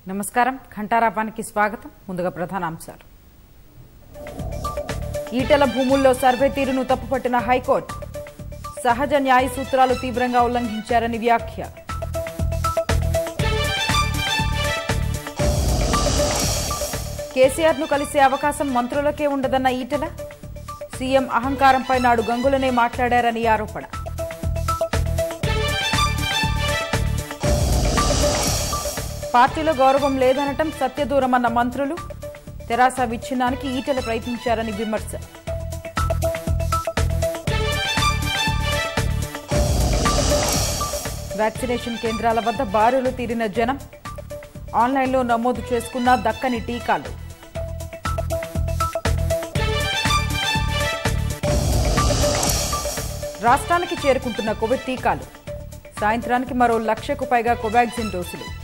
నమస్కారం ఘంటారాపానికి స్వాగతం ముందుగా ప్రధానాంశాలు ఈటెల భూముల్లో సర్వే తీరును తప్పుపట్టిన హైకోర్టు సహజ న్యాయ సూత్రాలు తీవ్రంగా ఉల్లంఘించారని వ్యాఖ్య కేసీఆర్ ను కలిసే అవకాశం మంత్రులకే ఉండదన్న ఈటెల సీఎం అహంకారంపై నాడు గంగులనే మాట్లాడారని ఆరోపణ పార్టీలో గౌరవం లేదనటం సత్యదూరమన్న మంత్రులు తెరాస విచ్ఛిన్నానికి ఈటెల ప్రయత్నించారని విమర్శ వ్యాక్సినేషన్ కేంద్రాల వద్ద బారులు తీరిన జనం ఆన్లైన్లో నమోదు చేసుకున్న దక్కని టీకాలు రాష్ట్రానికి చేరుకుంటున్న కోవిడ్ టీకాలు సాయంత్రానికి మరో లక్షకు పైగా కోవాక్సిన్ డోసులు